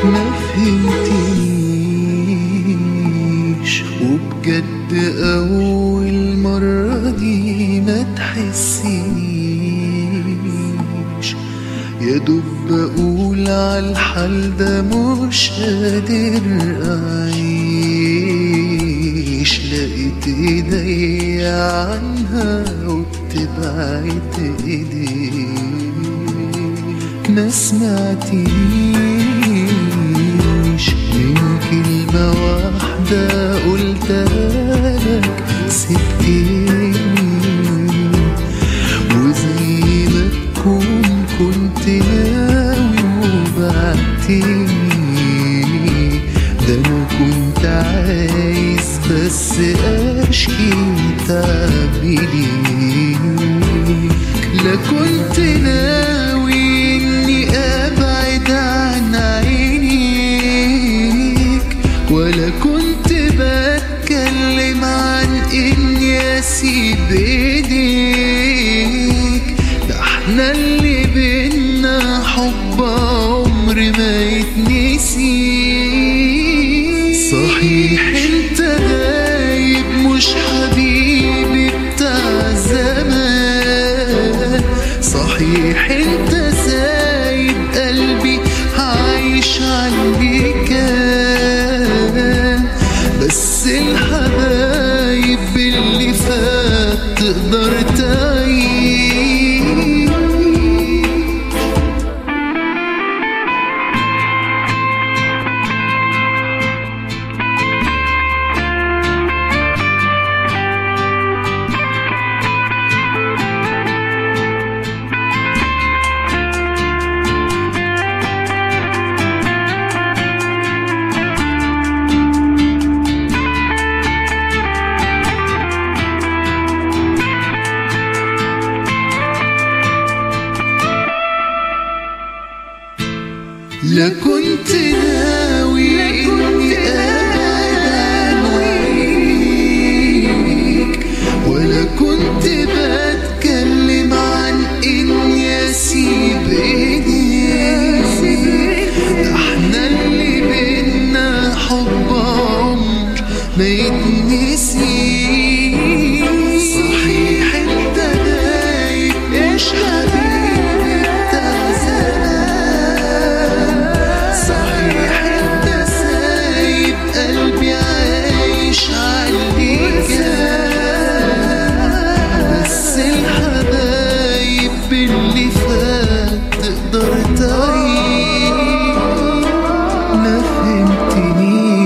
ما فهمتنيش وبجد أول مرة دي ما تحسنيش يا دوب بقول عالحال ده مش قادر أعيش لقيت ايديا عنها وبتبعد ايديك ما سمعتنيش من كلمة واحدة قلتها لك سبتني وزي ما تكون كنت ناوي وبعتني ده انا كنت عايز بس اشكي تعبي ليك لا كنت ناوي اني ابعد عن عينيك ولا كنت بتكلم عن اني اسيب ايديك ده احنا اللي بينا حب عمر ما يتنسي صحيح انت غايب مش حبيبي بتاع زمان صحيح انت سايب قلبي عايش علي كان بس الحبايب اللي فات تقدر تعيش لا كنت ناوي اني ابعد عن عينيك ولا كنت بتكلم عن اني اسيب ايديك ده احنا اللي بينا حب عمر ما يتنسي صحيح انت غايب ايش حبيبي بتاع زمان صحيح انت سايب قلبي عايش عليك بس الحبايب اللي فات تقدر تعيش ما فهمتنيش